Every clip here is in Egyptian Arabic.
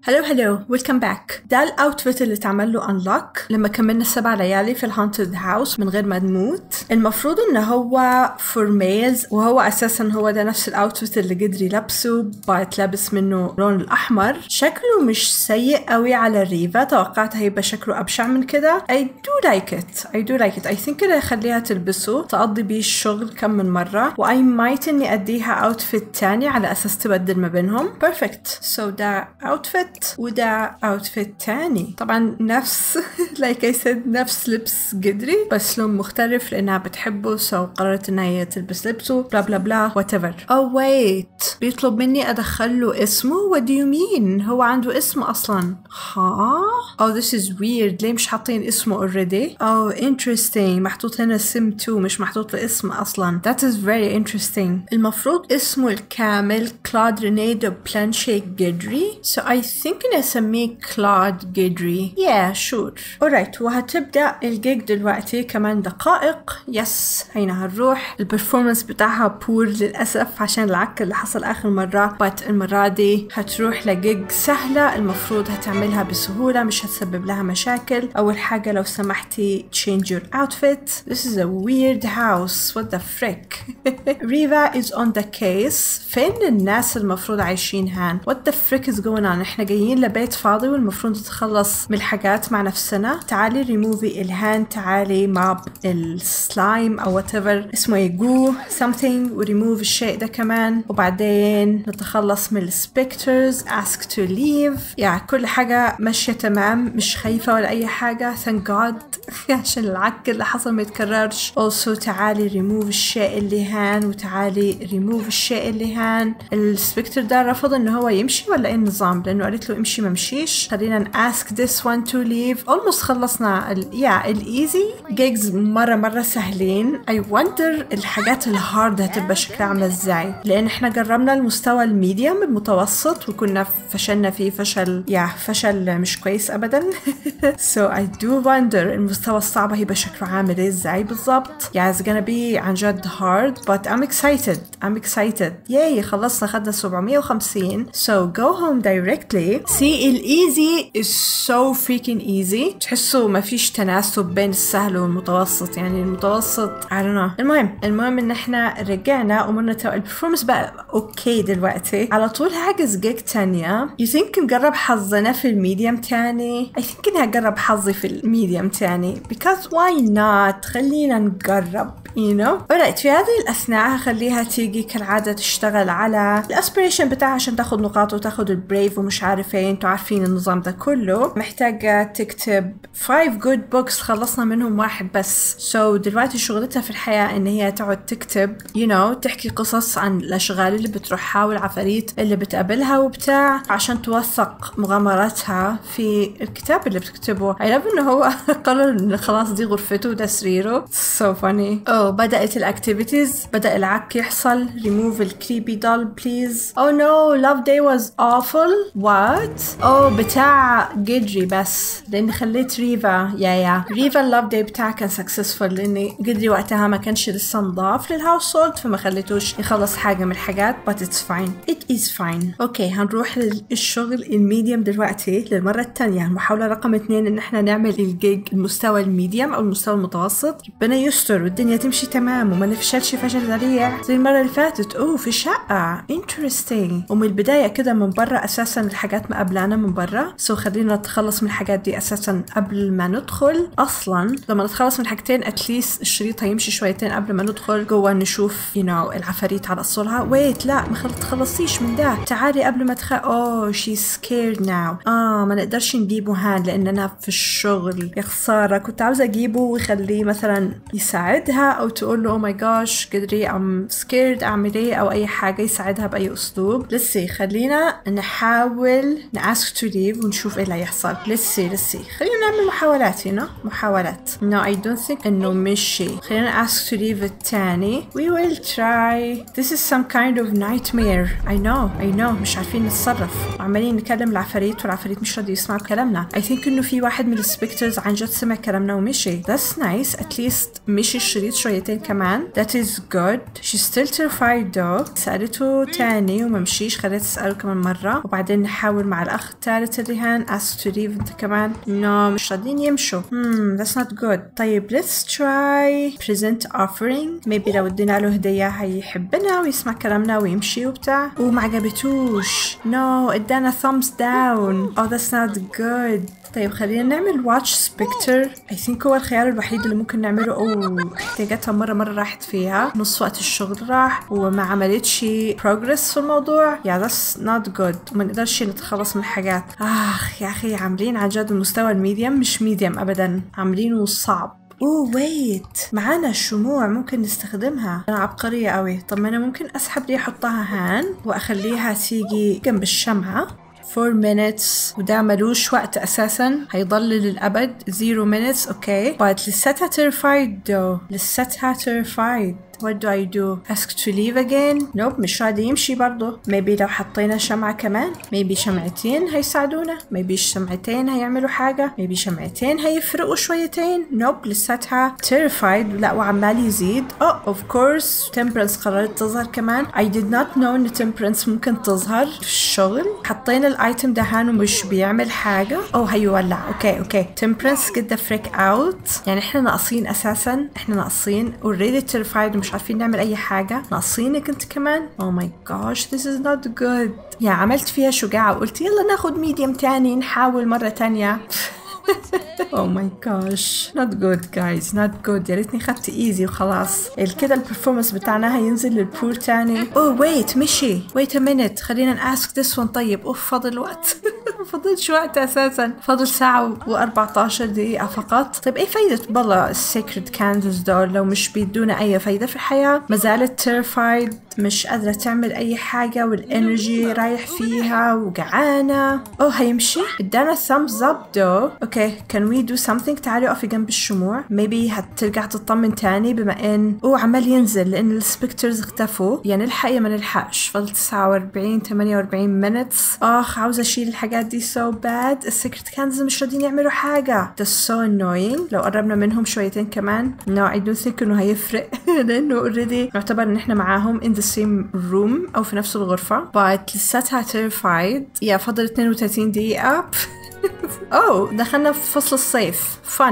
هلو هلو ويلكم باك ده الاوتفيت اللي اتعمل له انلوك لما كملنا السبع ليالي في الهانتد هاوس من غير ما نموت المفروض ان هو فور ميلز وهو اساسا هو ده نفس الاوتفيت اللي قدري لابسه بقت لابس منه اللون الاحمر شكله مش سيء قوي على ريفا توقعت هيبقى شكله ابشع من كده I do like it I do like it I think كده اخليها تلبسه تقضي بيه الشغل كم من مرة و I might اني اديها اوتفيت تاني على اساس تبدل ما بينهم perfect so ده اوتفيت وده اوتفيت تاني طبعا نفس like I said نفس لبس قدري بس لون مختلف لانها بتحبه so قررت ان هي تلبس لبسه بلا بلا بلا whatever oh wait بيطلب مني ادخل له اسمه what do you mean هو عنده اسم اصلا ها oh this is weird ليه مش حاطين اسمه already oh interesting محطوط هنا سم 2 مش محطوط له اسم اصلا that is very interesting المفروض اسمه الكامل كلاد رينيدو بلانشي جدري so I think اني اسميه كلاد جدري yeah sure alright وهتبدأ الجيج دلوقتي كمان دقائق يس هينا هنروح البرفورمانس بتاعها بور للأسف عشان العك اللي حصل آخر مرة but المرة دي هتروح لجيج سهلة المفروض هتعملها بسهولة مش هتسبب لها مشاكل أول حاجة لو سمحتي change your outfit this is a weird house what the frick Riva is on the case فين الناس المفروض عايشين هان what the frick is going on احنا جايين لبيت فاضي والمفروض نتخلص من الحاجات مع نفسنا تعالي ريموفي الهان تعالي ماب السلايم او whatever اسمه يجو something وريموف الشيء ده كمان وبعدين نتخلص من السبكترز ask to leave يعني كل حاجة ماشية تمام مش خايفة ولا أي حاجة thank god عشان العك اللي حصل ما يتكررش also تعالي ريموف الشيء اللي هان وتعالي ريموف الشيء اللي هان السبكتر ده رفض ان هو يمشي ولا ايه النظام لانه قالت له امشي ما مشيش خلينا ask this one to leave almost خلصنا ال yeah الايزي جيجز مرة مرة سهلين I wonder الحاجات الهارد هتبقى شكلها عاملة ازاي لان احنا جربنا المستوى الميديوم المتوسط وكنا فشلنا فيه فشل يا فشل مش كويس ابدا so I do wonder المستوى الصعب هيبقى شكله عامل ايه ازاي بالظبط yeah it's gonna be عن جد hard but I'm excited I'm excited yay خلصنا خدنا 750 so go home directly see الايزي is so freaking easy تحسوا ما فيش تناسب بين السهل والمتوسط يعني المتوسط I don't know المهم المهم ان احنا رجعنا امورنا تو البرفورمانس بقى اوكي دلوقتي على طول هاجز جيج تانية you think نجرب حظنا في الميديم تاني I think اني هجرب حظي في الميديم تاني because why not خلينا نجرب you know alright في هذه الأثناء هخليها تيجي كالعادة تشتغل على الاسبريشن بتاعها عشان تاخد نقاط وتاخد البريف ومش عارف ايه انتوا عارفين النظام ده كله محتاجة تكتب 5 good books خلصنا منهم واحد بس so دلوقتي شغلتها في الحياة ان هي تقعد تكتب you know تحكي قصص عن الاشغال اللي بتروحها والعفاريت اللي بتقابلها وبتاع عشان توثق مغامراتها في الكتاب اللي بتكتبه I love انه هو قرر ان خلاص دي غرفته وده سريره so funny oh بدأت الاكتيفيتيز بدأ العك يحصل remove الكريبي دول بليز oh no love day was awful what oh بتاع جدري بس لاني خليت ريفا يا يا ريفا اللوف داي بتاعها كان سكسسفول لاني جدري وقتها ما كانش لسه نضاف للهاوس هولد فما خليتوش يخلص حاجه من الحاجات but it's fine it is fine اوكي هنروح للشغل الميديم دلوقتي للمره الثانيه المحاوله رقم اثنين ان احنا نعمل الجيج المستوى الميديم او المستوى المتوسط ربنا يستر والدنيا تمشي تمام وما نفشلش فشل ذريع زي المره اللي فاتت اوه في شقه interesting ومن البدايه كده من برا اساسا الحاجات مقابلانا من برا سو خلينا نتخلص من الحاجات دي اساسا قبل ما ندخل اصلا لما نتخلص من حاجتين اتليست الشريط هيمشي شويتين قبل ما ندخل جوا نشوف يو you know العفاريت على اصولها ويت لا ما تخلصيش من ده تعالي قبل ما تخ اوه شي سكيرد ناو اه ما نقدرش نجيبه هان لاننا في الشغل يا خساره كنت عاوزه اجيبه ويخليه مثلا يساعدها او تقول له او ماي جاش قدري ام سكيرد اعمل ايه او اي حاجه يساعدها باي اسلوب لسه خلينا نحاول ناسك تو ليف ونشوف ايه اللي هيحصل لسه لسه خلينا نعمل محاولات هنا محاولات no I don't think انه مشي خلينا ask to leave التاني we will try this is some kind of nightmare I know I know مش عارفين نتصرف وعمالين نكلم العفاريت والعفاريت مش راضي يسمعوا كلامنا I think انه في واحد من السبكترز عن جد سمع كلامنا ومشي that's nice at least مشي الشريط شويتين كمان that is good she's still terrified though سألته تاني وما مشيش خليت تسأله كمان مرة وبعدين نحاول مع الأخ الثالث الرهان ask to leave انت كمان no مش راضيين يمشوا hmm that's not good طيب let's try present offering maybe لو ادينا له هدية هيحبنا ويسمع كلامنا ويمشي وبتاع وما عجبتوش no ادانا thumbs down oh that's not good طيب خلينا نعمل واتش سبكتر اي ثينك هو الخيار الوحيد اللي ممكن نعمله اوه احتياجاتها مره مره راحت فيها نص وقت الشغل راح وما عملتش بروجرس في الموضوع يا ذاتس نوت جود وما نقدرش نتخلص من حاجات اخ يا اخي عاملين عن جد المستوى الميديم مش ميديم ابدا عاملينه صعب اوه ويت معانا شموع ممكن نستخدمها انا عبقرية قوي طب ما انا ممكن اسحب دي احطها هان واخليها تيجي جنب الشمعة 4 minutes وده ملوش وقت اساسا هيضل للابد 0 minutes اوكي okay. but لساتها terrified though لساتها terrified What do I do? Ask to leave again? Nope مش راضي يمشي برضه Maybe لو حطينا شمعة كمان Maybe شمعتين هيساعدونا Maybe شمعتين هيعملوا حاجة Maybe شمعتين هيفرقوا شويتين Nope لساتها terrified لا وعمال يزيد Oh of course Temperance قررت تظهر كمان I did not know ان Temperance ممكن تظهر في الشغل حطينا الايتم دهان ومش بيعمل حاجة أو هيولع اوكي اوكي Temperance get the freak out يعني احنا ناقصين اساسا احنا ناقصين already terrified مش عارفين نعمل اي حاجة ناقصينك انت كمان oh my gosh this is not good يا عملت فيها شجاعة وقلت يلا ناخد ميديم تاني نحاول مرة تانية oh my gosh not good guys not good يا ريتني خدت ايزي وخلاص كده البرفورمانس بتاعنا هينزل للبور تاني oh wait مشي wait a minute خلينا ask this one طيب اوف فاضل وقت فضلش وقت اساسا فاضل ساعة و14 دقيقة فقط طيب ايه فايدة بالله السيكريت كاندلز دول لو مش بيدونا اي فايدة في الحياة ما زالت terrified مش قادرة تعمل أي حاجة والإنرجي رايح فيها وجعانة أوه هيمشي ادانا thumbs up though اوكي can we do something تعالي اقفي جنب الشموع maybe هترجع تطمن تاني بما ان اوه عمال ينزل لأن السبكترز اختفوا يا نلحق يا ما نلحقش فضل 49 48 minutes اخ عاوزة اشيل الحاجات دي so bad السكرت كانز مش راضيين يعملوا حاجة that's so annoying لو قربنا منهم شويتين كمان no I don't think انه هيفرق لانه already يعتبر ان احنا معاهم in the same room او في نفس الغرفة but لساتها terrified يا فضل 32 دقيقة اوه دخلنا في فصل الصيف fun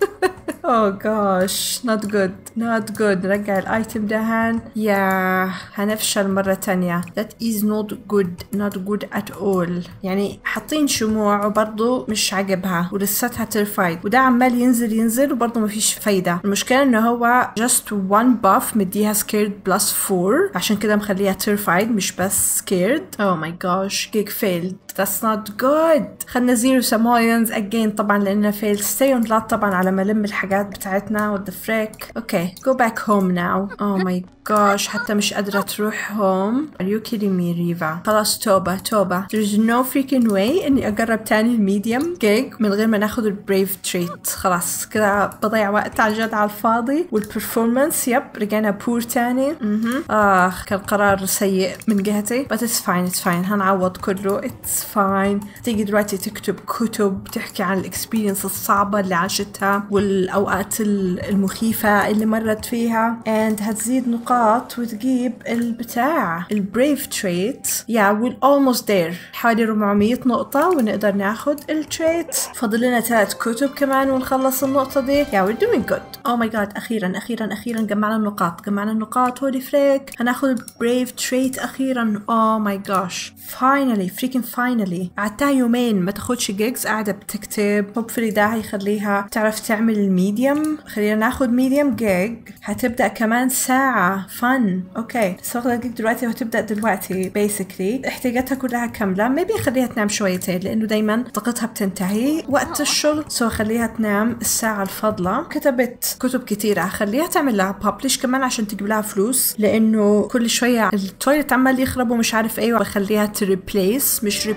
oh gosh not good not good نرجع الايتم دهان يا هنفشل مرة تانية that is not good not good at all يعني حاطين شموع وبرضه مش عاجبها ولساتها terrified وده عمال ينزل ينزل وبرضه مفيش فايدة المشكلة انه هو just one buff مديها scared plus 4 عشان كده مخليها terrified مش بس scared oh my gosh gig failed that's not good خدنا زيرو ساموينز again طبعا لاننا failed stay on lot طبعا على ما لم الحاجات بتاعتنا what the frick اوكي go back home now oh my gosh حتى مش قادرة تروح home are you kidding me ريفا خلاص توبة توبة there's no freaking way اني اجرب تاني الميديوم جيج من غير ما ناخد البريف تريت خلاص كده بضيع وقت عن جد على الفاضي والبرفورمانس يب رجعنا بور تاني مهم. اخ كان قرار سيء من جهتي but it's fine it's fine هنعوض كله it's fine تيجي دلوقتي تكتب كتب تحكي عن الاكسبيرينس الصعبة اللي عاشتها والاوقات المخيفة اللي مرت فيها and هتزيد نقاط وتجيب البتاع البريف تريت yeah we're almost there حوالي 400 نقطة ونقدر ناخد التريت فاضل لنا ثلاث كتب كمان ونخلص النقطة دي yeah we're doing good oh my god أخيرا أخيرا أخيرا جمعنا النقاط جمعنا النقاط هولي فريك هناخد البريف تريت أخيرا oh my gosh finally freaking finally قعدتها يومين ما تاخدش جيجز قاعدة بتكتب hopefully ده هيخليها تعرف تعمل الميديوم خلينا ناخد ميديوم جيج هتبدأ كمان ساعة فن اوكي بس واخدة جيج دلوقتي وهتبدأ دلوقتي basically احتياجاتها كلها كاملة maybe خليها تنام شويتين لأنه دايما طاقتها بتنتهي وقت الشغل سو خليها تنام الساعة الفاضلة كتبت كتب كتيرة هخليها تعمل لها ببلش كمان عشان تجيب لها فلوس لأنه كل شوية التويلت عمال يخرب ومش عارف ايه بخليها تريبليس مش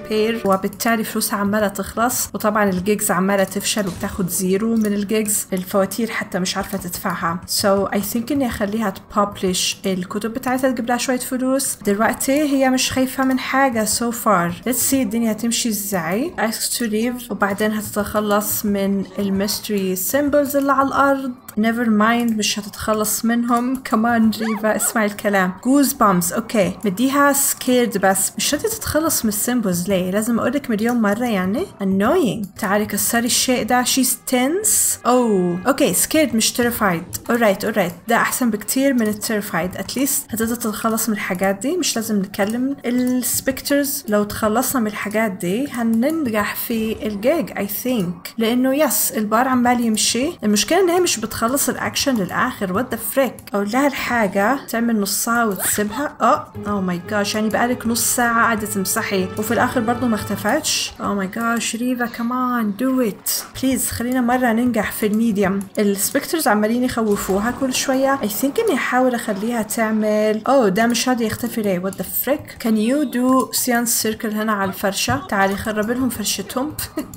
ريبير وبالتالي فلوسها عمالة تخلص وطبعا الجيجز عمالة تفشل وبتاخد زيرو من الجيجز الفواتير حتى مش عارفة تدفعها so I think اني اخليها تبابلش الكتب بتاعتها تجيب لها شوية فلوس دلوقتي هي مش خايفة من حاجة so far let's see الدنيا هتمشي ازاي ask to leave وبعدين هتتخلص من الميستري symbols اللي على الارض never mind مش هتتخلص منهم كمان ريفا اسمعي الكلام جوز بامز اوكي مديها سكيرد بس مش راضية تتخلص من السيمبلز ليه لازم اقولك مليون مرة يعني annoying تعالي كسري الشيء ده she's tense اوه اوكي سكيرد مش terrified alright alright ده احسن بكتير من التيرفايد اتليست هتقدر تتخلص من الحاجات دي مش لازم نتكلم السبكترز لو تخلصنا من الحاجات دي هننجح في الجيج اي ثينك لانه يس البار عمال يمشي المشكله ان هي مش بتخلص الاكشن للاخر وات ذا فريك اقول لها الحاجه تعمل نصها وتسيبها اه او ماي جاش يعني بقالك نص ساعه قاعده تمسحي وفي الاخر برضه ما اختفتش او ماي جاش ريفا كمان دو ات بليز خلينا مره ننجح في الميديم السبكترز عمالين يخوفوها كل شويه اي ثينك اني احاول اخليها تعمل اوه ده مش راضي يختفي ليه وات ذا فريك كان يو دو سيانس سيركل هنا على الفرشه تعالي خرب لهم فرشتهم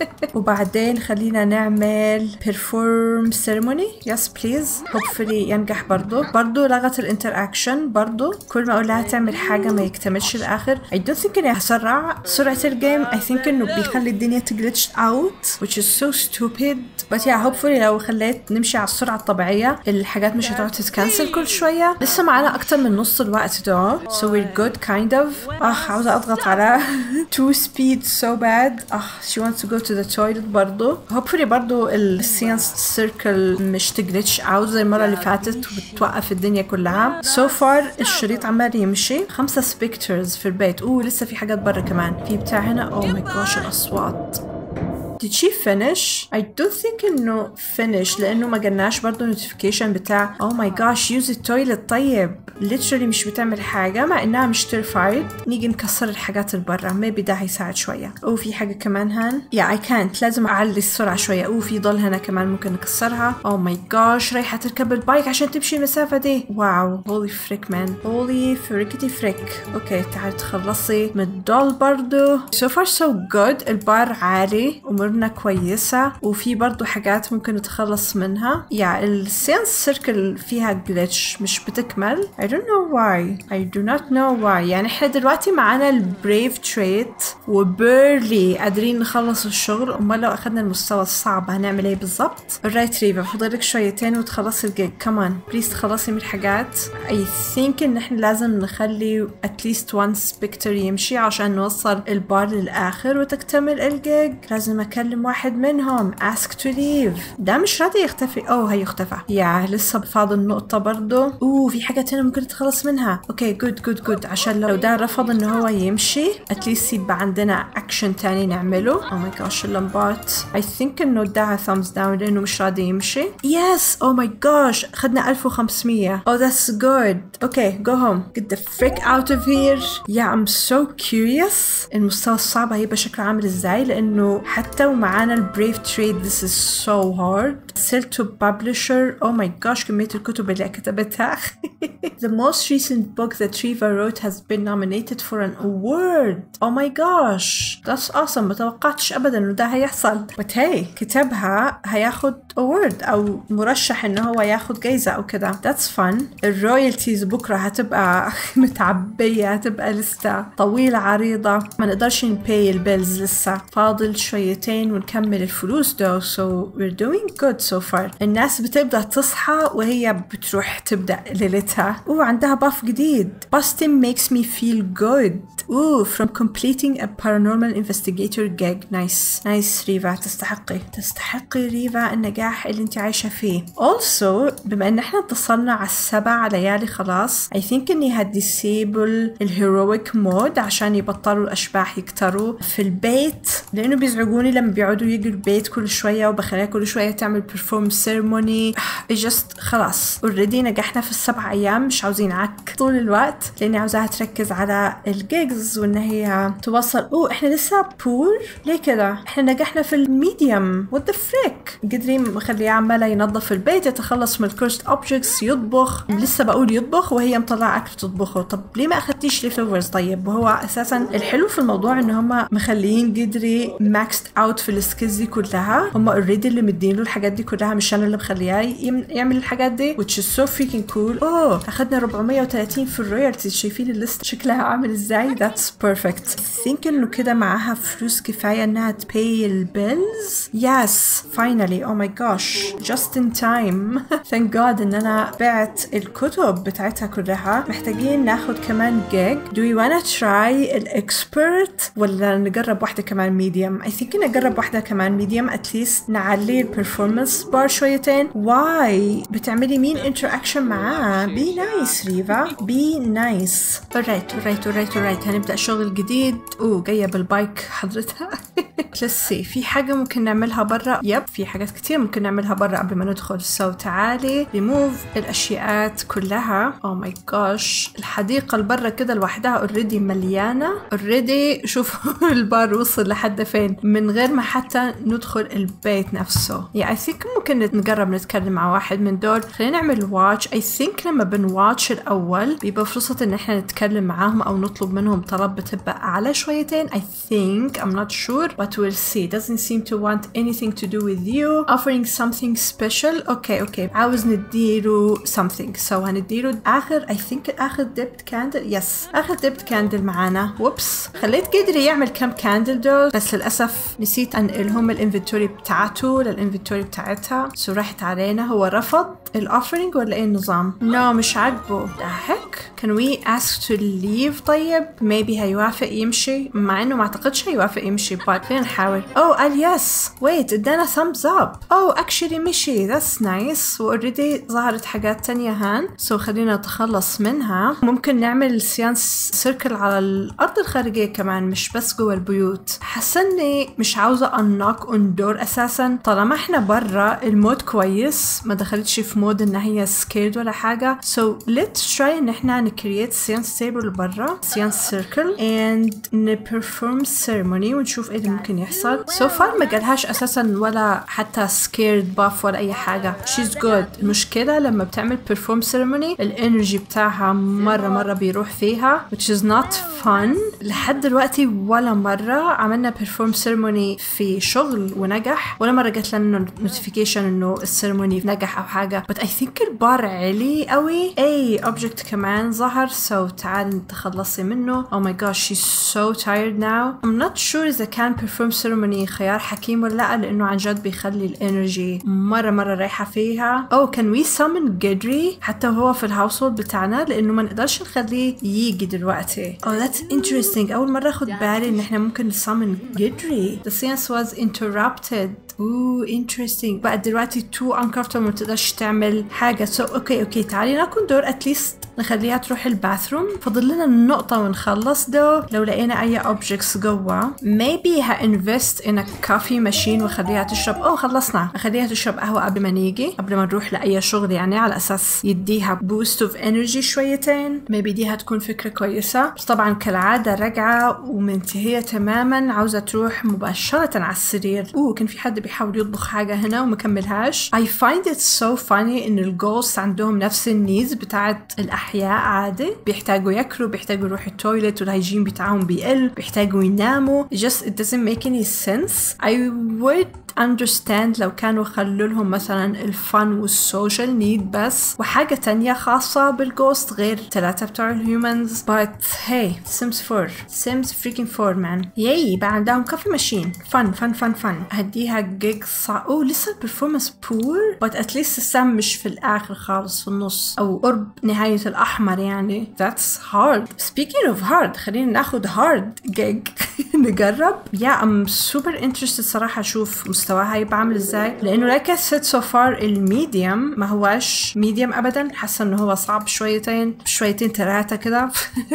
وبعدين خلينا نعمل بيرفورم سيرموني يس بليز هوبفلي ينجح برضو برضو لغت الانتر اكشن برضو كل ما اقول لها تعمل حاجه ما يكتملش الاخر I don't think اني هسرع سرعه الجيم I think انه بيخلي الدنيا تجلتش out which is so stupid but yeah hopefully لو خليت نمشي على السرعه الطبيعيه الحاجات مش هتقعد تتكنسل كل شويه لسه معانا اكتر من نص الوقت ده so we're good kind of اه عاوزه اضغط على two speed so bad اه she wants to go to the toilet برضو hopefully برضو السيانس سيركل مش تجلتش اوت زي المره اللي فاتت وبتوقف الدنيا كلها so far الشريط عمال يمشي خمسه سبيكترز في البيت اوه لسه في حاجات برا كمان في بتاع هنا اوه ماي جوش الاصوات Did she finish? I don't think انه finish لانه ما جالناش برضه notification بتاع oh my gosh use the toilet طيب literally مش بتعمل حاجة مع انها مش terrified نيجي نكسر الحاجات اللي برا maybe ده هيساعد شوية او في حاجة كمان هان yeah I can't لازم اعلي السرعة شوية او في ضل هنا كمان ممكن نكسرها oh my gosh رايحة تركب البايك عشان تمشي المسافة دي واو holy frick man holy فريكتي فريك اوكي تعالي تخلصي من الدول برضو so far so good البار عالي امورنا كويسة وفي برضو حاجات ممكن نتخلص منها يعني السينس سيركل فيها جلitch مش بتكمل I don't know why I do not know why يعني احنا دلوقتي معانا البريف تريت وبيرلي قادرين نخلص الشغل امال لو اخدنا المستوى الصعب هنعمل ايه بالظبط الرايت ريفا فاضلك شويتين وتخلصي الجيج كمان بليز تخلصي من الحاجات I think ان احنا لازم نخلي at least one specter يمشي عشان نوصل البار للاخر وتكتمل الجيج لازم اكلم واحد منهم ask to leave ده مش راضي يختفي اوه هيختفى يا لسه فاضل نقطة برضو اوه في حاجة تانية ممكن نتخلص منها اوكي جود جود جود عشان لو ده رفض ان هو يمشي اتليست يبقى عندنا اكشن تاني نعمله او ماي جوش اللمبات اي ثينك انه اداها thumbs down لانه مش راضي يمشي يس او ماي جوش خدنا 1500 oh that's good okay go home get the frick out of here yeah I'm so curious المستوى الصعب هيبقى شكله عامل ازاي لانه حتى ومعانا البريف تريد this is so hard sell to publisher oh my gosh كمية الكتب اللي كتبتها the most recent book that Riva wrote has been nominated for an award oh my gosh that's awesome ما توقعتش ابدا انه ده هيحصل but hey كتابها هياخد award او مرشح ان هو ياخد جايزة او كده that's fun الرويالتيز بكرة هتبقى متعبية هتبقى لسه طويلة عريضة ما نقدرش نباي البيلز لسه فاضل شويتين ونكمل الفلوس ده so we're doing good so far الناس بتبدأ تصحى وهي بتروح تبدأ ليلتها اوه عندها باف جديد Boston makes me feel good اوه from completing a paranormal investigator gag nice nice ريفا تستحقي تستحقي ريفا النجاح اللي انت عايشة فيه also بما ان احنا اتصلنا على السبع ليالي خلاص I think اني هديسيبل الهيرويك مود عشان يبطلوا الاشباح يكتروا في البيت لانه بيزعجوني لما بيقعدوا يجوا البيت كل شوية وبخليها كل شوية تعمل perform ceremony just خلاص اوريدي نجحنا في السبع ايام مش عاوزين عك طول الوقت لاني عاوزاها تركز على الجيجز وان هي توصل اوه احنا لسه بور ليه كده احنا نجحنا في الميديوم وات ذا فريك قدرين مخليه عماله ينظف البيت يتخلص من الكورست اوبجكتس يطبخ لسه بقول يطبخ وهي مطلعه اكل تطبخه طب ليه ما اخدتيش لي فلوفرز طيب وهو اساسا الحلو في الموضوع ان هم مخليين قدري ماكست اوت في السكيلز دي كلها هم اوريدي اللي مدين له الحاجات دي كلها مش انا اللي مخلياه يم- يعمل الحاجات دي which is so freaking cool اوه اخدنا 430 في الرويالتيز شايفين الليست شكلها عامل ازاي that's perfect I think انه كده معاها فلوس كفايه انها تباي البيلز yes finally oh my gosh just in time thank god ان انا بعت الكتب بتاعتها كلها محتاجين ناخد كمان جيج do we wanna try الاكسبرت ولا نجرب واحده كمان ميديوم I think نجرب واحده كمان ميديوم at least نعلي البرفورمانس بار شويتين why بتعملي مين interaction معاه be nice ريفا be nice alright alright alright alright هنبدأ شغل جديد اوه جاية بالبايك حضرتها let's see في حاجة ممكن نعملها برا يب في حاجات كتير ممكن نعملها برا قبل ما ندخل سو تعالي remove الأشياءات كلها oh my gosh الحديقة اللي برا كده لوحدها اوريدي مليانة اوريدي شوفوا البار وصل لحد فين من غير ما حتى ندخل البيت نفسه يعني I think ممكن نجرب نتكلم مع واحد من دول خلينا نعمل واتش I think لما بنواتش الأول بيبقى فرصة إن احنا نتكلم معاهم أو نطلب منهم طلب بتبقى أعلى شويتين I think I'm not sure but we'll see doesn't seem to want anything to do with you offering something special اوكي اوكي عاوز نديله something so هنديله آخر I think آخر ديبت كاندل يس آخر ديبت كاندل معانا ووبس خليت قدري يعمل كم كاندل دول بس للأسف نسيت أنقلهم الانفنتوري بتاعته للانفنتوري بتاعتها سو راحت علينا هو رفض الاوفرنج ولا ايه النظام؟ نو no, مش عاجبه ده هيك can we ask to leave طيب maybe هيوافق يمشي مع انه ما اعتقدش هيوافق يمشي but خلينا نحاول اوه oh, قال يس ويت ادانا thumbs up اوه oh, actually مشي that's nice واوريدي ظهرت حاجات تانية هان سو so خلينا نتخلص منها ممكن نعمل سيانس سيركل على الارض الخارجية كمان مش بس جوا البيوت حاسة اني مش عاوزة unlock on door اساسا طالما احنا برا المود كويس ما دخلتش في مود ان هي سكيرد ولا حاجة so let's try ان احنا نكريت سيانس تيبل برا سيانس سيركل and نبرفورم ceremony ونشوف ايه اللي ممكن يحصل so far ما جالهاش اساسا ولا حتى scared buff ولا اي حاجة she's good المشكلة لما بتعمل perform ceremony الانرجي بتاعها مرة مرة بيروح فيها which is not fun لحد دلوقتي ولا مرة عملنا perform ceremony في شغل ونجح ولا مرة جات لنا notification انه السيرموني نجح او حاجة but I think البار علي قوي اي object كمان ظهر so تعال تخلصي منه oh my gosh she's so tired now I'm not sure اذا كان perform ceremony خيار حكيم ولا لا لانه عن جد بيخلي الانرجي مرة مرة رايحة فيها oh can we summon Gidry حتى وهو في الهاوسولد بتاعنا لانه ما نقدرش نخليه يجي دلوقتي oh that's interesting اول مرة اخد بالي ان احنا ممكن summon Gidry the seance was interrupted اوه interesting بقى دلوقتي تو uncomfortable ما تقدرش تعمل حاجة سو so, اوكي اوكي تعالي ناكل دور اتليست نخليها تروح الباثروم فاضل لنا النقطة ونخلص ده لو لقينا أي objects جوا maybe هانفست in a coffee machine وخليها تشرب أوه خلصنا أخليها تشرب قهوة قبل ما نيجي قبل ما نروح لأي شغل يعني على أساس يديها boost of energy شويتين maybe دي هتكون فكرة كويسة بس طبعا كالعادة راجعة ومنتهية تماما عاوزة تروح مباشرة على السرير أوه كان في حد بيحاول يطبخ حاجة هنا ومكملهاش I find it so funny إن الجوست عندهم نفس النيز بتاعت الأحياء عادي بيحتاجوا ياكلوا بيحتاجوا يروحوا التويلت والهيجين بتاعهم بيقل بيحتاجوا يناموا it just it doesn't make any sense I would understand لو كانوا خلوا لهم مثلا الفن والسوشيال نيد بس وحاجة تانية خاصة بالجوست غير ثلاثة بتوع الهيومنز but hey Sims 4 Sims freaking 4 man ياي بقى عندهم كافي ماشين فن فن فن فن هديها جيج صع... اوه لسه البرفورمانس بور but at least السم مش في الآخر خالص في النص أو قرب نهاية الأحمر يعني that's hard speaking of hard خلينا ناخد hard gig نجرب yeah I'm super interested صراحة أشوف مستواها هيبقى عامل ازاي لانه لايك سيت سو فار الميديوم ما هواش ميديوم ابدا حاسه انه هو صعب شويتين شويتين ثلاثه كده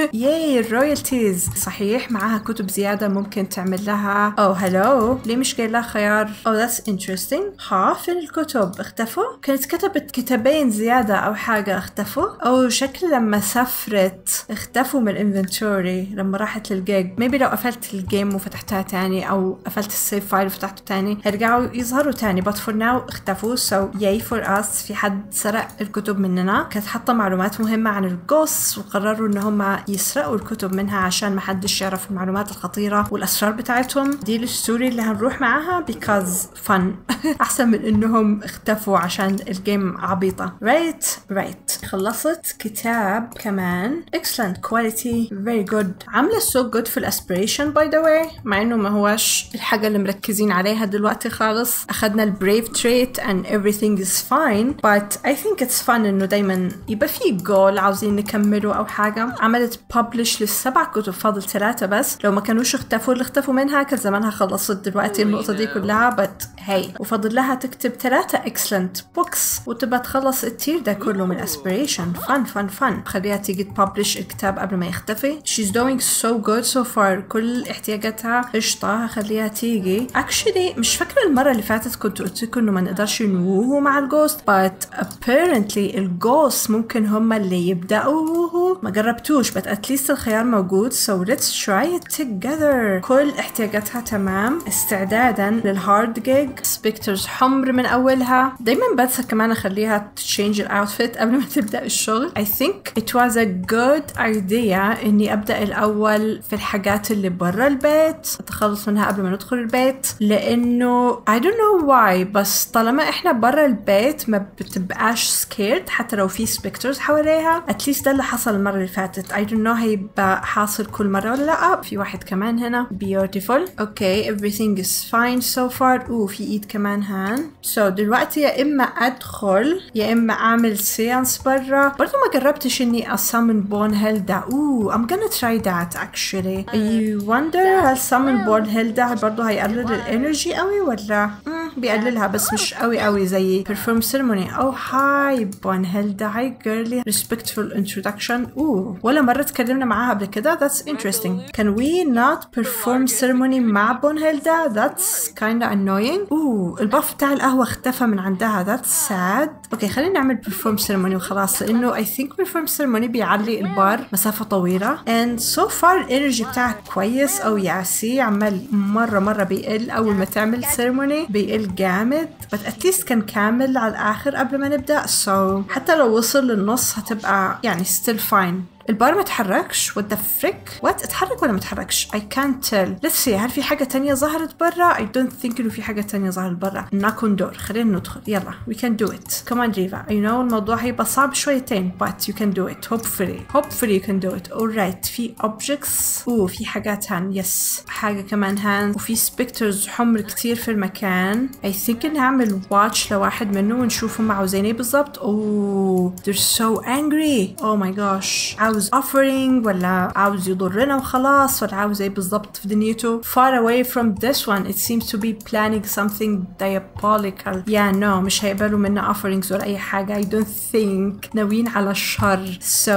ياي الرويالتيز صحيح معاها كتب زياده ممكن تعمل لها او هلو ليه مش جاي لها خيار او ذاتس انترستنج ها فين الكتب اختفوا كانت كتبت كتابين زياده او حاجه اختفوا او شكل لما سافرت اختفوا من الانفنتوري لما راحت للجيج ميبي لو قفلت الجيم وفتحتها تاني او قفلت السيف فايل وفتحته تاني هيرجعوا يظهروا تاني but for now اختفوا so yay for us في حد سرق الكتب مننا كانت حاطه معلومات مهمه عن الجوس وقرروا ان هم يسرقوا الكتب منها عشان ما حدش يعرف المعلومات الخطيره والاسرار بتاعتهم دي الستوري اللي هنروح معاها because fun احسن من انهم اختفوا عشان الجيم عبيطه right right خلصت كتاب كمان excellent quality very good عامله so good في الاسبريشن by the way مع انه ما هواش الحاجه اللي مركزين عليها دلوقتي خالص اخدنا البريف تريت and everything is fine but I think it's fun انه دايما يبقى في جول عاوزين نكمله او حاجه عملت publish للسبع كتب فاضل ثلاثه بس لو ما كانوش اختفوا اللي اختفوا منها كان زمانها خلصت دلوقتي النقطه دي كلها but hey وفاضل لها تكتب ثلاثه excellent books وتبقى تخلص التير ده كله من aspiration fun fun fun خليها تيجي تببلش الكتاب قبل ما يختفي she's doing so good so far كل احتياجاتها قشطه هخليها تيجي actually مش فاكره المره اللي فاتت كنت قلت لكم انه ما نقدرش نوهو مع الجوست but apparently الجوست ممكن هم اللي يبداوا ووهو ما جربتوش but at least الخيار موجود so let's try it together كل احتياجاتها تمام استعدادا للهارد جيج سبيكترز حمر من اولها دايما بنسى كمان اخليها تشينج الاوتفيت قبل ما تبدا الشغل I think it was a good idea اني ابدا الاول في الحاجات اللي برا البيت اتخلص منها قبل ما ندخل البيت لانه I don't know why بس طالما احنا برا البيت ما بتبقاش scared حتى لو في سبيكترز حواليها at least ده اللي حصل المره اللي فاتت I don't know هيبقى حاصل كل مره ولا لا في واحد كمان هنا beautiful okay everything is fine so far اوه في ايد كمان هان so دلوقتي يا اما ادخل يا اما اعمل سيانس برا برضو ما جربتش اني اسامن بون هيلدا اوه I'm gonna try that actually I wonder هل سامن بون هيلدا برضو هيقلل الانرجي قوي ولا مم، بيقللها بس مش قوي قوي زي perform ceremony oh hi بون هيلدا hi girly respectful introduction اوه ولا مرة اتكلمنا معاها قبل كده that's interesting can we not perform ceremony مع بون هيلدا that's kinda annoying اوه الباف بتاع القهوة اختفى من عندها that's sad اوكي خلينا نعمل perform ceremony وخلاص لانه I think perform ceremony بيعلي البار مسافة طويلة and so far الانرجي بتاعك كويس او ياسي عمال مرة مرة بيقل اول ما تعمل ceremony بيقل جامد but at least كان كامل على الاخر قبل ما نبدأ so حتى لو وصل للنص هتبقى يعني still fine البار ما تحركش what the frick what اتحرك ولا ما تحركش I can't tell let's see هل في حاجة تانية ظهرت برا I don't think انه في حاجة تانية ظهرت برا knock on door خلينا ندخل يلا we can do it come on ريفا I know الموضوع هيبقى صعب شويتين but you can do it hopefully hopefully you can do it alright في objects اوه في حاجات هان يس حاجة كمان هان وفي سبيكترز حمر كتير في المكان I think نعمل watch لواحد منه ونشوف هم عاوزين ايه بالظبط اوه they're so angry oh my gosh عاوز offering ولا عاوز يضرنا وخلاص ولا عاوز ايه بالظبط في دنيته far away from this one it seems to be planning something diabolical yeah no مش هيقبلوا منا offerings ولا اي حاجة I don't think ناويين على الشر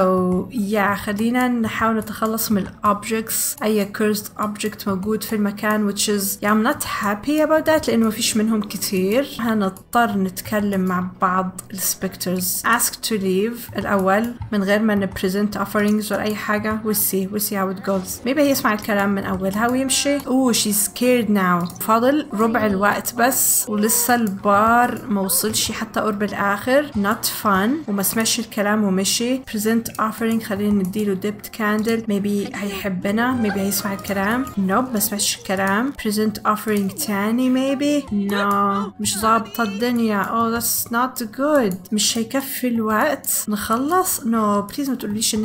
so yeah خلينا نحاول نتخلص من objects اي cursed object موجود في المكان which is yeah I'm not happy about that لانه مفيش منهم كتير هنضطر نتكلم مع بعض السبكترز ask to leave الاول من غير ما نبريزنت offerings ولا اي حاجه we'll see we'll see how it goes maybe هيسمع الكلام من اولها ويمشي اوه she's scared now فاضل ربع الوقت بس ولسه البار ما وصلش حتى قرب الاخر not fun وما سمعش الكلام ومشي present offering خلينا نديله dipped candle maybe هيحبنا maybe هيسمع الكلام nope ما سمعش الكلام present offering تاني maybe no مش ظابطة الدنيا oh that's not good مش هيكفي الوقت نخلص no بليز ما تقوليش ان احنا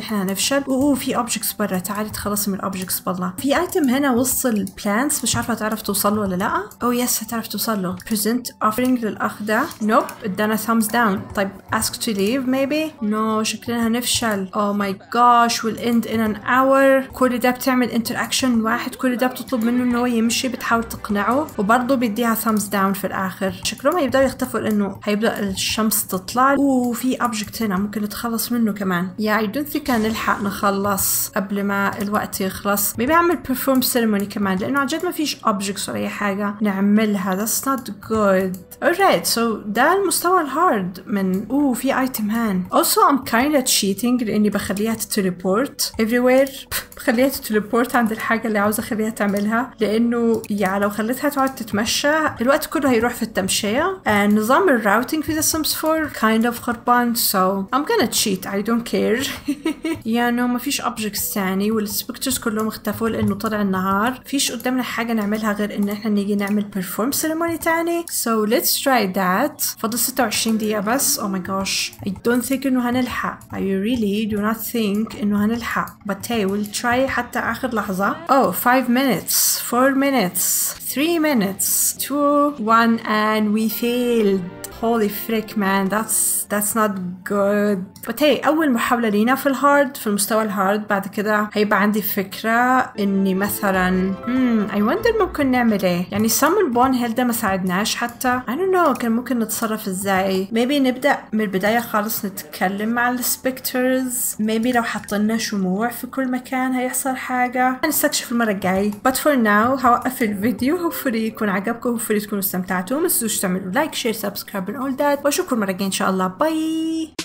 احنا هنفشل اوه في اوبجكتس برا تعالي تخلصي من الاوبجكتس برا في ايتم هنا وسط البلانتس مش عارفه تعرف توصل له ولا لا او يس هتعرف توصل له present offering للاخ ده نوب ادانا thumbs down طيب ask to leave maybe نو no, شكلنا هنفشل oh my gosh will end in an hour كل ده بتعمل interaction واحد كل ده بتطلب منه انه هو يمشي بتحاول تقنعه وبرضه بيديها thumbs down في الاخر شكلهم هيبداوا يختفوا لانه هيبدا الشمس تطلع وفي اوبجكت هنا ممكن نتخلص منه كمان يا yeah, I don't think هنلحق نخلص قبل ما الوقت يخلص maybe اعمل perform ceremony كمان لانه عن جد ما فيش objects ولا اي حاجه نعملها that's not good alright so ده المستوى الهارد من اوه في ايتم هان also I'm kinda cheating لاني بخليها تتليبورت everywhere بخليها تتليبورت عند الحاجة اللي عاوزة اخليها تعملها لانه يعني لو خليتها تقعد تتمشى الوقت كله هيروح في التمشية آه نظام الراوتينج في The Sims 4 kind of خربان so I'm gonna cheat I don't care يعني ما فيش objects تاني والسبكترز كلهم اختفوا لانه طلع النهار فيش قدامنا حاجة نعملها غير ان احنا نيجي نعمل perform ceremony تاني so let's try that فاضل 26 دقيقة بس oh my gosh I don't think انه هنلحق I really do not think انه هنلحق but hey we'll try حتى اخر لحظة oh 5 minutes 4 minutes 3 minutes 2 1 and we failed holy frick man that's that's not good but hey اول محاولة لينا في الهارد في المستوى الهارد بعد كده هيبقى عندي فكرة اني مثلا hmm, I wonder ممكن نعمل ايه يعني summon بون هيل ده ما ساعدناش حتى I don't know كان ممكن نتصرف ازاي maybe نبدأ من البداية خالص نتكلم مع السبكترز maybe لو حطينا شموع في كل مكان هيحصل حاجة هنستكشف المرة الجاي but for now هوقف الفيديو hopefully يكون عجبكم hopefully تكونوا استمتعتوا ما تنسوش تعملوا لايك شير سبسكرايب and all that واشوفكم المرة الجاية ان شاء الله باي